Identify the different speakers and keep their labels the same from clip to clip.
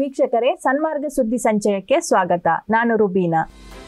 Speaker 1: ವೀಕ್ಷಕರೇ ಸನ್ಮಾರ್ಗ ಸುದ್ದಿ ಸಂಚಯಕ್ಕೆ ಸ್ವಾಗತ ನಾನು ರುಬೀನಾ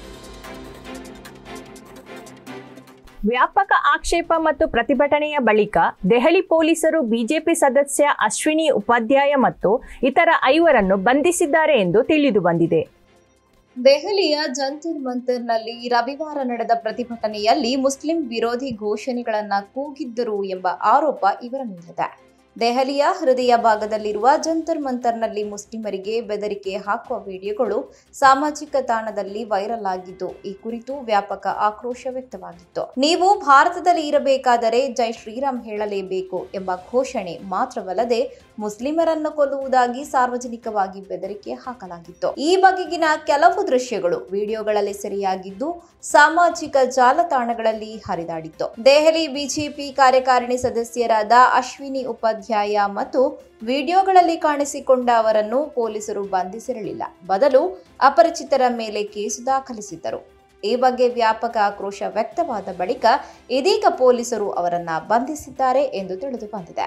Speaker 1: ವ್ಯಾಪಕ ಆಕ್ಷೇಪ ಮತ್ತು ಪ್ರತಿಭಟನೆಯ ಬಳಿಕ ದೆಹಲಿ ಪೊಲೀಸರು ಬಿಜೆಪಿ ಸದಸ್ಯ ಅಶ್ವಿನಿ ಉಪಾಧ್ಯಾಯ ಮತ್ತು ಇತರ ಐವರನ್ನು ಬಂಧಿಸಿದ್ದಾರೆ ಎಂದು ತಿಳಿದು ಬಂದಿದೆ
Speaker 2: ದೆಹಲಿಯ ಜಂತರ್ ಮಂತರ್ನಲ್ಲಿ ರವಿವಾರ ನಡೆದ ಪ್ರತಿಭಟನೆಯಲ್ಲಿ ಮುಸ್ಲಿಂ ವಿರೋಧಿ ಘೋಷಣೆಗಳನ್ನ ಕೂಗಿದ್ದರು ಎಂಬ ಆರೋಪ ಇವರ ಮೇಲಿದೆ ದೆಹಲಿಯ ಹೃದಯ ಭಾಗದಲ್ಲಿರುವ ಜಂತರ್ ಮಂತರ್ನಲ್ಲಿ ಮುಸ್ಲಿಮರಿಗೆ ಬೆದರಿಕೆ ಹಾಕುವ ವಿಡಿಯೋಗಳು ಸಾಮಾಜಿಕ ತಾಣದಲ್ಲಿ ವೈರಲ್ ಆಗಿದ್ದು ಈ ಕುರಿತು ವ್ಯಾಪಕ ಆಕ್ರೋಶ ವ್ಯಕ್ತವಾಗಿತ್ತು ನೀವು ಭಾರತದಲ್ಲಿ ಇರಬೇಕಾದರೆ ಜೈ ಶ್ರೀರಾಮ್ ಹೇಳಲೇಬೇಕು ಎಂಬ ಘೋಷಣೆ ಮಾತ್ರವಲ್ಲದೆ ಮುಸ್ಲಿಮರನ್ನು ಕೊಲ್ಲುವುದಾಗಿ ಸಾರ್ವಜನಿಕವಾಗಿ ಬೆದರಿಕೆ ಹಾಕಲಾಗಿತ್ತು ಈ ಬಗೆಗಿನ ಕೆಲವು ದೃಶ್ಯಗಳು ವಿಡಿಯೋಗಳಲ್ಲಿ ಸೆರೆಯಾಗಿದ್ದು ಸಾಮಾಜಿಕ ಜಾಲತಾಣಗಳಲ್ಲಿ ಹರಿದಾಡಿತ್ತು ದೆಹಲಿ ಬಿಜೆಪಿ ಕಾರ್ಯಕಾರಿಣಿ ಸದಸ್ಯರಾದ ಅಶ್ವಿನಿ ಉಪಾಧ್ಯಾಯ ಮತ್ತು ವಿಡಿಯೋಗಳಲ್ಲಿ ಕಾಣಿಸಿಕೊಂಡ ಅವರನ್ನು ಪೊಲೀಸರು ಬಂಧಿಸಿರಲಿಲ್ಲ ಬದಲು ಅಪರಿಚಿತರ ಮೇಲೆ ಕೇಸು ದಾಖಲಿಸಿದ್ದರು ಈ ಬಗ್ಗೆ ವ್ಯಾಪಕ ಆಕ್ರೋಶ ವ್ಯಕ್ತವಾದ ಬಳಿಕ ಇದೀಗ ಪೊಲೀಸರು ಅವರನ್ನ ಬಂಧಿಸಿದ್ದಾರೆ ಎಂದು ತಿಳಿದು ಬಂದಿದೆ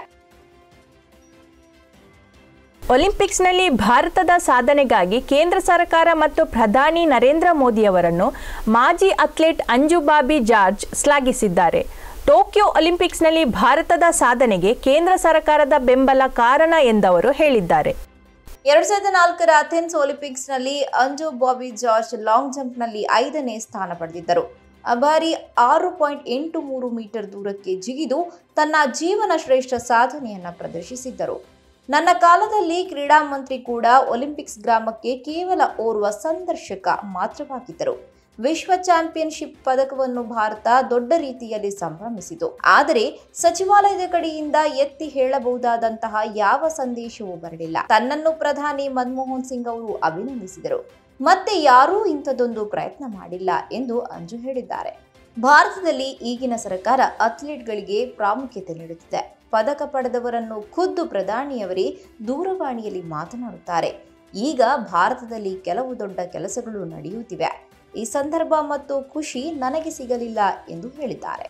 Speaker 1: ಒಲಿಂಪಿಕ್ಸ್ನಲ್ಲಿ ಭಾರತದ ಸಾಧನೆಗಾಗಿ ಕೇಂದ್ರ ಸರ್ಕಾರ ಮತ್ತು ಪ್ರಧಾನಿ ನರೇಂದ್ರ ಮೋದಿಯವರನ್ನು ಮಾಜಿ ಅಥ್ಲೆಟ್ ಅಂಜು ಬಾಬಿ ಜಾರ್ಜ್ ಶ್ಲಾಘಿಸಿದ್ದಾರೆ ಟೋಕಿಯೋ ಒಲಿಂಪಿಕ್ಸ್ನಲ್ಲಿ ಭಾರತದ ಸಾಧನೆಗೆ ಕೇಂದ್ರ ಸರ್ಕಾರದ ಬೆಂಬಲ ಕಾರಣ ಎಂದವರು ಹೇಳಿದ್ದಾರೆ
Speaker 2: ಎರಡ್ ಸಾವಿರದ ನಾಲ್ಕರ ಅಥೆನ್ಸ್ ಒಲಿಂಪಿಕ್ಸ್ನಲ್ಲಿ ಅಂಜು ಬಾಬಿ ಜಾರ್ಜ್ ಲಾಂಗ್ ಜಂಪ್ನಲ್ಲಿ ಐದನೇ ಸ್ಥಾನ ಪಡೆದಿದ್ದರು ಅಬಾರಿ ಆರು ಪಾಯಿಂಟ್ ಎಂಟು ಮೂರು ಮೀಟರ್ ದೂರಕ್ಕೆ ಜಿಗಿದು ತನ್ನ ಜೀವನ ಶ್ರೇಷ್ಠ ಸಾಧನೆಯನ್ನ ಪ್ರದರ್ಶಿಸಿದ್ದರು ನನ್ನ ಕಾಲದಲ್ಲಿ ಕ್ರೀಡಾ ಮಂತ್ರಿ ಕೂಡ ಒಲಿಂಪಿಕ್ಸ್ ಗ್ರಾಮಕ್ಕೆ ಕೇವಲ ಓರ್ವ ಸಂದರ್ಶಕ ಮಾತ್ರವಾಗಿದ್ದರು ವಿಶ್ವ ಚಾಂಪಿಯನ್ಶಿಪ್ ಪದಕವನ್ನು ಭಾರತ ದೊಡ್ಡ ರೀತಿಯಲ್ಲಿ ಸಂಭ್ರಮಿಸಿತು ಆದರೆ ಸಚಿವಾಲಯದ ಕಡೆಯಿಂದ ಎತ್ತಿ ಹೇಳಬಹುದಾದಂತಹ ಯಾವ ಸಂದೇಶವೂ ಬರಲಿಲ್ಲ ತನ್ನನ್ನು ಪ್ರಧಾನಿ ಮನಮೋಹನ್ ಸಿಂಗ್ ಅವರು ಅಭಿನಂದಿಸಿದರು ಮತ್ತೆ ಯಾರೂ ಇಂಥದೊಂದು ಪ್ರಯತ್ನ ಮಾಡಿಲ್ಲ ಎಂದು ಅಂಜು ಹೇಳಿದ್ದಾರೆ ಭಾರತದಲ್ಲಿ ಈಗಿನ ಸರ್ಕಾರ ಅಥ್ಲೀಟ್ಗಳಿಗೆ ಪ್ರಾಮುಖ್ಯತೆ ನೀಡುತ್ತಿದೆ ಪದಕ ಪಡೆದವರನ್ನು ಖುದ್ದು ಪ್ರಧಾನಿಯವರೇ ದೂರವಾಣಿಯಲ್ಲಿ ಮಾತನಾಡುತ್ತಾರೆ ಈಗ ಭಾರತದಲ್ಲಿ ಕೆಲವು ದೊಡ್ಡ ಕೆಲಸಗಳು ನಡೆಯುತ್ತಿವೆ ಈ ಸಂದರ್ಭ ಮತ್ತು ಖುಷಿ ನನಗೆ ಸಿಗಲಿಲ್ಲ ಎಂದು ಹೇಳಿದ್ದಾರೆ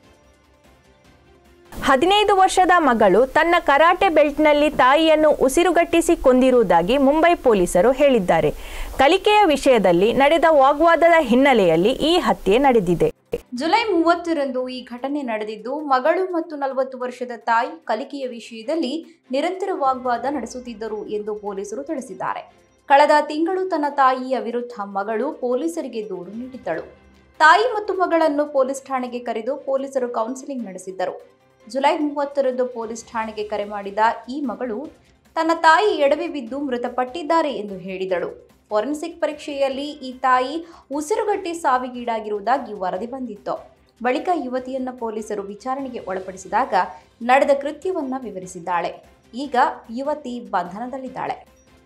Speaker 1: ಹದಿನೈದು ವರ್ಷದ ಮಗಳು ತನ್ನ ಕರಾಟೆ ಬೆಲ್ಟ್ನಲ್ಲಿ ತಾಯಿಯನ್ನು ಉಸಿರುಗಟ್ಟಿಸಿ ಕೊಂದಿರುವುದಾಗಿ ಮುಂಬೈ ಪೊಲೀಸರು ಹೇಳಿದ್ದಾರೆ ಕಲಿಕೆಯ ವಿಷಯದಲ್ಲಿ ನಡೆದ ವಾಗ್ವಾದದ ಹಿನ್ನೆಲೆಯಲ್ಲಿ ಈ ಹತ್ಯೆ ನಡೆದಿದೆ
Speaker 2: ಜುಲೈ ಮೂವತ್ತರಂದು ಈ ಘಟನೆ ನಡೆದಿದ್ದು ಮಗಳು ಮತ್ತು ನಲವತ್ತು ವರ್ಷದ ತಾಯಿ ಕಲಿಕೆಯ ವಿಷಯದಲ್ಲಿ ನಿರಂತರ ವಾಗ್ವಾದ ನಡೆಸುತ್ತಿದ್ದರು ಎಂದು ಪೊಲೀಸರು ತಿಳಿಸಿದ್ದಾರೆ ಕಳೆದ ತಿಂಗಳು ತನ್ನ ತಾಯಿಯ ವಿರುದ್ಧ ಮಗಳು ಪೊಲೀಸರಿಗೆ ದೂರು ನೀಡಿದ್ದಳು ತಾಯಿ ಮತ್ತು ಮಗಳನ್ನು ಪೊಲೀಸ್ ಠಾಣೆಗೆ ಕರೆದು ಪೊಲೀಸರು ಕೌನ್ಸಿಲಿಂಗ್ ನಡೆಸಿದ್ದರು ಜುಲೈ ಮೂವತ್ತರಂದು ಪೊಲೀಸ್ ಠಾಣೆಗೆ ಕರೆ ಮಾಡಿದ ಈ ಮಗಳು ತನ್ನ ತಾಯಿ ಎಡವಿ ಬಿದ್ದು ಮೃತಪಟ್ಟಿದ್ದಾರೆ ಎಂದು ಹೇಳಿದಳು ಫೋರೆನ್ಸಿಕ್ ಪರೀಕ್ಷೆಯಲ್ಲಿ ಈ ತಾಯಿ ಉಸಿರುಗಟ್ಟಿ ಸಾವಿಗೀಡಾಗಿರುವುದಾಗಿ ವರದಿ ಬಂದಿತ್ತು ಬಳಿಕ ಯುವತಿಯನ್ನ ಪೊಲೀಸರು ವಿಚಾರಣೆಗೆ ಒಳಪಡಿಸಿದಾಗ ನಡೆದ ಕೃತ್ಯವನ್ನ ವಿವರಿಸಿದ್ದಾಳೆ ಈಗ ಯುವತಿ ಬಂಧನದಲ್ಲಿದ್ದಾಳೆ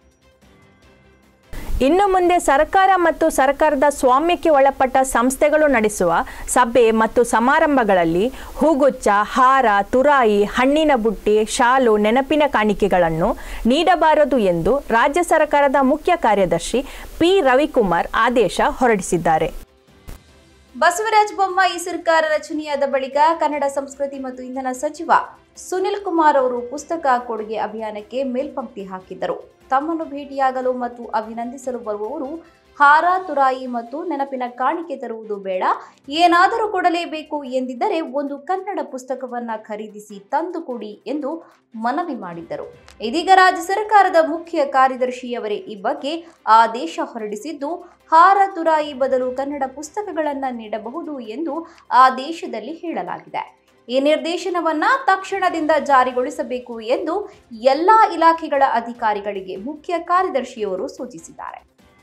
Speaker 1: ಇನ್ನು ಮುಂದೆ ಸರ್ಕಾರ ಮತ್ತು ಸರ್ಕಾರದ ಸ್ವಾಮ್ಯಕ್ಕೆ ಒಳಪಟ್ಟ ಸಂಸ್ಥೆಗಳು ನಡೆಸುವ ಸಭೆ ಮತ್ತು ಸಮಾರಂಭಗಳಲ್ಲಿ ಹೂಗುಚ್ಚ ಹಾರ ತುರಾಯಿ ಹಣ್ಣಿನ ಬುಟ್ಟಿ ಶಾಲು ನೆನಪಿನ ಕಾಣಿಕೆಗಳನ್ನು ನೀಡಬಾರದು ಎಂದು ರಾಜ್ಯ ಸರ್ಕಾರದ ಮುಖ್ಯ ಕಾರ್ಯದರ್ಶಿ ಪಿ ರವಿಕುಮಾರ್ ಆದೇಶ ಹೊರಡಿಸಿದ್ದಾರೆ
Speaker 2: ಬಸವರಾಜ ಬೊಮ್ಮಾಯಿ ಸರ್ಕಾರ ರಚನೆಯಾದ ಬಳಿಕ ಕನ್ನಡ ಸಂಸ್ಕೃತಿ ಮತ್ತು ಇಂಧನ ಸಚಿವ ಸುನಿಲ್ ಕುಮಾರ್ ಅವರು ಪುಸ್ತಕ ಕೊಡುಗೆ ಅಭಿಯಾನಕ್ಕೆ ಮೇಲ್ಪಂಕ್ತಿ ಹಾಕಿದ್ದರು ತಮ್ಮನ್ನು ಭೇಟಿಯಾಗಲು ಮತ್ತು ಅಭಿನಂದಿಸಲು ಬರುವವರು ಹಾರ ತುರಾಯಿ ಮತ್ತು ನೆನಪಿನ ಕಾಣಿಕೆ ತರುವುದು ಬೇಡ ಏನಾದರೂ ಕೊಡಲೇಬೇಕು ಎಂದಿದ್ದರೆ ಒಂದು ಕನ್ನಡ ಪುಸ್ತಕವನ್ನ ಖರೀದಿಸಿ ತಂದು ಕೊಡಿ ಎಂದು ಮನವಿ ಮಾಡಿದ್ದರು ಇದೀಗ ರಾಜ್ಯ ಸರ್ಕಾರದ ಮುಖ್ಯ ಕಾರ್ಯದರ್ಶಿಯವರೇ ಈ ಬಗ್ಗೆ ಆದೇಶ ಹೊರಡಿಸಿದ್ದು ಹಾರ ತುರಾಯಿ ಬದಲು ಕನ್ನಡ ಪುಸ್ತಕಗಳನ್ನು ನೀಡಬಹುದು ಎಂದು ಆದೇಶದಲ್ಲಿ ಹೇಳಲಾಗಿದೆ ಈ ನಿರ್ದೇಶನವನ್ನ ತಕ್ಷಣದಿಂದ ಜಾರಿಗೊಳಿಸಬೇಕು ಎಂದು ಎಲ್ಲಾ ಇಲಾಖೆಗಳ ಅಧಿಕಾರಿಗಳಿಗೆ ಮುಖ್ಯ ಕಾರ್ಯದರ್ಶಿಯವರು ಸೂಚಿಸಿದ್ದಾರೆ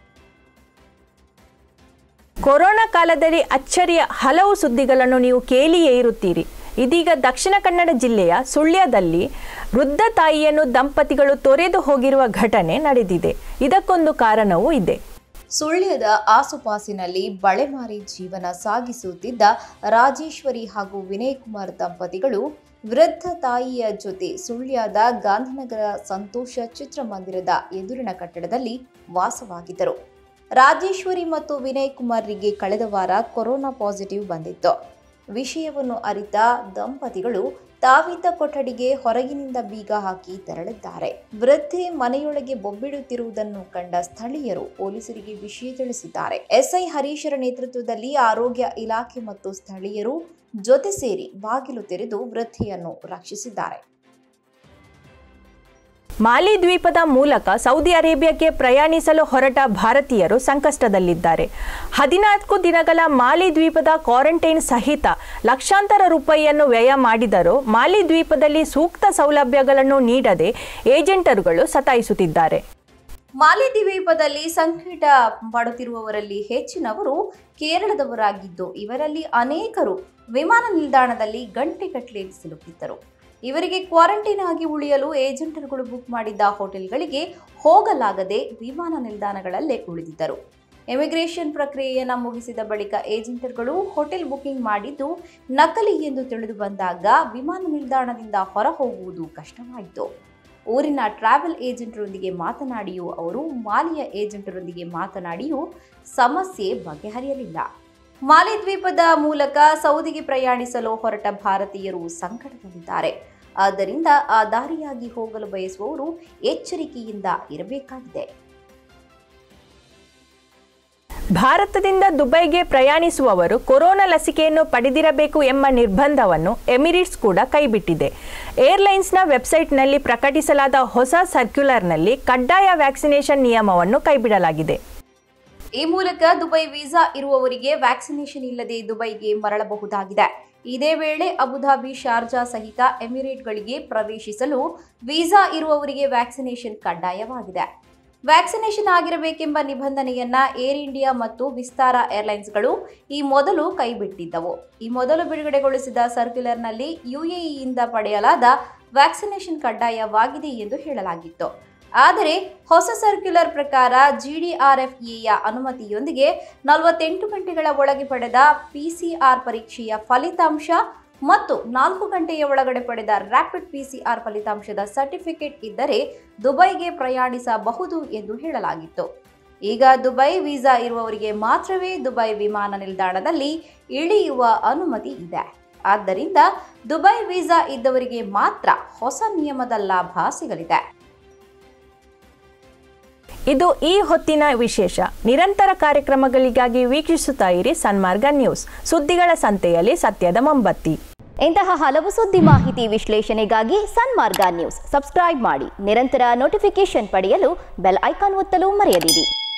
Speaker 1: ಕೊರೋನಾ ಕಾಲದಲ್ಲಿ ಅಚ್ಚರಿಯ ಹಲವು ಸುದ್ದಿಗಳನ್ನು ನೀವು ಕೇಳಿಯೇ ಇರುತ್ತೀರಿ ಇದೀಗ ದಕ್ಷಿಣ ಕನ್ನಡ ಜಿಲ್ಲೆಯ ಸುಳ್ಯದಲ್ಲಿ ವೃದ್ಧ ತಾಯಿಯನ್ನು ದಂಪತಿಗಳು ತೊರೆದು ಹೋಗಿರುವ ಘಟನೆ ನಡೆದಿದೆ ಇದಕ್ಕೊಂದು ಕಾರಣವೂ ಇದೆ
Speaker 2: ಸುಳ್ಯದ ಆಸುಪಾಸಿನಲ್ಲಿ ಬಳೆಮಾರಿ ಜೀವನ ಸಾಗಿಸುತ್ತಿದ್ದ ರಾಜೇಶ್ವರಿ ಹಾಗೂ ವಿನಯ್ ಕುಮಾರ್ ದಂಪತಿಗಳು ವೃದ್ಧ ತಾಯಿಯ ಜೊತೆ ಸುಳ್ಯದ ಗಾಂಧಿನಗರ ಸಂತೋಷ ಚಿತ್ರಮಂದಿರದ ಎದುರಿನ ಕಟ್ಟಡದಲ್ಲಿ ವಾಸವಾಗಿದ್ದರು ರಾಜೇಶ್ವರಿ ಮತ್ತು ವಿನಯ್ ಕುಮಾರ್ರಿಗೆ ಕಳೆದ ವಾರ ಕೊರೋನಾ ಪಾಸಿಟಿವ್ ಬಂದಿತ್ತು ವಿಷಯವನ್ನು ಅರಿತ ದಂಪತಿಗಳು ತಾವಿದ್ದ ಕೊಠಡಿಗೆ ಹೊರಗಿನಿಂದ ಬೀಗ ಹಾಕಿ ತೆರಳಿದ್ದಾರೆ ವೃದ್ಧೆ ಮನೆಯೊಳಗೆ ಬೊಬ್ಬಿಡುತ್ತಿರುವುದನ್ನು ಕಂಡ ಸ್ಥಳೀಯರು ಪೊಲೀಸರಿಗೆ ವಿಷಯ ತಿಳಿಸಿದ್ದಾರೆ ಎಸ್ಐ ಹರೀಶರ ನೇತೃತ್ವದಲ್ಲಿ ಆರೋಗ್ಯ ಇಲಾಖೆ ಮತ್ತು ಸ್ಥಳೀಯರು ಜೊತೆ ಸೇರಿ ಬಾಗಿಲು ತೆರೆದು ವೃದ್ಧೆಯನ್ನು ರಕ್ಷಿಸಿದ್ದಾರೆ
Speaker 1: ಮಾಲಿ ದ್ವೀಪದ ಮೂಲಕ ಸೌದಿ ಅರೇಬಿಯಾಕ್ಕೆ ಪ್ರಯಾಣಿಸಲು ಹೊರಟ ಭಾರತೀಯರು ಸಂಕಷ್ಟದಲ್ಲಿದ್ದಾರೆ ಹದಿನಾಲ್ಕು ದಿನಗಳ ಮಾಲಿ ದ್ವೀಪದ ಕ್ವಾರಂಟೈನ್ ಸಹಿತ ಲಕ್ಷಾಂತರ ರೂಪಾಯಿಯನ್ನು ವ್ಯಯ ಮಾಡಿದರೂ ಮಾಲಿ ದ್ವೀಪದಲ್ಲಿ ಸೂಕ್ತ ಸೌಲಭ್ಯಗಳನ್ನು ನೀಡದೆ ಏಜೆಂಟರುಗಳು ಸತಾಯಿಸುತ್ತಿದ್ದಾರೆ
Speaker 2: ಮಾಲಿದ್ವೀಪದಲ್ಲಿ ಸಂಕಟ ಪಡುತ್ತಿರುವವರಲ್ಲಿ ಹೆಚ್ಚಿನವರು ಕೇರಳದವರಾಗಿದ್ದು ಇವರಲ್ಲಿ ಅನೇಕರು ವಿಮಾನ ನಿಲ್ದಾಣದಲ್ಲಿ ಗಂಟೆಗಟ್ಟಲೆ ಸಿಲುಕಿದ್ದರು ಇವರಿಗೆ ಕ್ವಾರಂಟೈನ್ ಆಗಿ ಉಳಿಯಲು ಏಜೆಂಟರುಗಳು ಬುಕ್ ಮಾಡಿದ್ದ ಹೋಟೆಲ್ಗಳಿಗೆ ಹೋಗಲಾಗದೆ ವಿಮಾನ ನಿಲ್ದಾಣಗಳಲ್ಲೇ ಉಳಿದಿದ್ದರು ಇಮಿಗ್ರೇಷನ್ ಪ್ರಕ್ರಿಯೆಯನ್ನು ಮುಗಿಸಿದ ಬಳಿಕ ಏಜೆಂಟರುಗಳು ಹೋಟೆಲ್ ಬುಕಿಂಗ್ ಮಾಡಿದ್ದು ನಕಲಿ ಎಂದು ತಿಳಿದು ಬಂದಾಗ ವಿಮಾನ ನಿಲ್ದಾಣದಿಂದ ಹೊರ ಹೋಗುವುದು ಕಷ್ಟವಾಯಿತು ಊರಿನ ಟ್ರಾವೆಲ್ ಏಜೆಂಟರೊಂದಿಗೆ ಮಾತನಾಡಿಯೂ ಅವರು ಮಾಲಿಯ ಏಜೆಂಟರೊಂದಿಗೆ ಮಾತನಾಡಿಯೂ ಸಮಸ್ಯೆ ಬಗೆಹರಿಯಲಿಲ್ಲ ಮಾಲಿ ದ್ವೀಪದ ಮೂಲಕ ಸೌದಿಗೆ ಪ್ರಯಾಣಿಸಲು ಹೊರಟ ಭಾರತೀಯರು ಸಂಕಟದಲ್ಲಿದ್ದಾರೆ ಆದ್ದರಿಂದ ಆ ದಾರಿಯಾಗಿ ಹೋಗಲು ಬಯಸುವವರು ಎಚ್ಚರಿಕೆಯಿಂದ ಇರಬೇಕಾಗಿದೆ
Speaker 1: ಭಾರತದಿಂದ ದುಬೈಗೆ ಪ್ರಯಾಣಿಸುವವರು ಕೊರೋನಾ ಲಸಿಕೆಯನ್ನು ಪಡೆದಿರಬೇಕು ಎಂಬ ನಿರ್ಬಂಧವನ್ನು ಎಮಿರೇಟ್ಸ್ ಕೂಡ ಕೈಬಿಟ್ಟಿದೆ ಏರ್ಲೈನ್ಸ್ನ ವೆಬ್ಸೈಟ್ನಲ್ಲಿ ಪ್ರಕಟಿಸಲಾದ ಹೊಸ ಸರ್ಕ್ಯುಲರ್ನಲ್ಲಿ ಕಡ್ಡಾಯ ವ್ಯಾಕ್ಸಿನೇಷನ್ ನಿಯಮವನ್ನು ಕೈಬಿಡಲಾಗಿದೆ
Speaker 2: ಈ ಮೂಲಕ ದುಬೈ ವೀಸಾ ಇರುವವರಿಗೆ ವ್ಯಾಕ್ಸಿನೇಷನ್ ಇಲ್ಲದೆ ದುಬೈಗೆ ಮರಳಬಹುದಾಗಿದೆ ಇದೇ ವೇಳೆ ಅಬುಧಾಬಿ ಶಾರ್ಜಾ ಸಹಿತ ಎಮಿರೇಟ್ಗಳಿಗೆ ಪ್ರವೇಶಿಸಲು ವೀಸಾ ಇರುವವರಿಗೆ ವ್ಯಾಕ್ಸಿನೇಷನ್ ಕಡ್ಡಾಯವಾಗಿದೆ ವ್ಯಾಕ್ಸಿನೇಷನ್ ಆಗಿರಬೇಕೆಂಬ ನಿಬಂಧನೆಯನ್ನ ಏರ್ ಇಂಡಿಯಾ ಮತ್ತು ವಿಸ್ತಾರ ಏರ್ಲೈನ್ಸ್ಗಳು ಈ ಮೊದಲು ಕೈಬಿಟ್ಟಿದ್ದವು ಈ ಮೊದಲು ಬಿಡುಗಡೆಗೊಳಿಸಿದ ಸರ್ಕ್ಯುಲರ್ನಲ್ಲಿ ಯುಎಇಯಿಂದ ಪಡೆಯಲಾದ ವ್ಯಾಕ್ಸಿನೇಷನ್ ಕಡ್ಡಾಯವಾಗಿದೆ ಎಂದು ಹೇಳಲಾಗಿತ್ತು ಆದರೆ ಹೊಸ ಸರ್ಕ್ಯುಲರ್ ಪ್ರಕಾರ ಜಿಡಿಆರ್ಎಫ್ಎಯ ಅನುಮತಿಯೊಂದಿಗೆ ನಲವತ್ತೆಂಟು ಗಂಟೆಗಳ ಒಳಗೆ ಪಡೆದ ಪಿಸಿಆರ್ ಪರೀಕ್ಷೆಯ ಫಲಿತಾಂಶ ಮತ್ತು ನಾಲ್ಕು ಗಂಟೆಯ ಒಳಗಡೆ ಪಡೆದ ರ್ಯಾಪಿಡ್ ಪಿಸಿಆರ್ ಫಲಿತಾಂಶದ ಸರ್ಟಿಫಿಕೇಟ್ ಇದ್ದರೆ ದುಬೈಗೆ ಪ್ರಯಾಣಿಸಬಹುದು ಎಂದು ಹೇಳಲಾಗಿತ್ತು ಈಗ ದುಬೈ ವೀಸಾ ಇರುವವರಿಗೆ ಮಾತ್ರವೇ ದುಬೈ ವಿಮಾನ ನಿಲ್ದಾಣದಲ್ಲಿ ಇಳಿಯುವ ಅನುಮತಿ ಇದೆ ಆದ್ದರಿಂದ ದುಬೈ ವೀಸಾ ಇದ್ದವರಿಗೆ ಮಾತ್ರ ಹೊಸ ನಿಯಮದ ಲಾಭ ಸಿಗಲಿದೆ
Speaker 1: ಇದು ಈ ಹೊತ್ತಿನ ವಿಶೇಷ ನಿರಂತರ ಕಾರ್ಯಕ್ರಮಗಳಿಗಾಗಿ ವೀಕ್ಷಿಸುತ್ತಾ ಇರಿ ಸನ್ಮಾರ್ಗ ನ್ಯೂಸ್ ಸುದ್ದಿಗಳ ಸಂತೆಯಲ್ಲಿ ಸತ್ಯದ ಮೊಂಬತ್ತಿ
Speaker 3: ಇಂತಹ ಹಲವು ಸುದ್ದಿ ಮಾಹಿತಿ ವಿಶ್ಲೇಷಣೆಗಾಗಿ ಸನ್ಮಾರ್ಗ ನ್ಯೂಸ್ ಸಬ್ಸ್ಕ್ರೈಬ್ ಮಾಡಿ ನಿರಂತರ ನೋಟಿಫಿಕೇಶನ್ ಪಡೆಯಲು ಬೆಲ್ ಐಕಾನ್ ಒತ್ತಲು ಮರೆಯದಿರಿ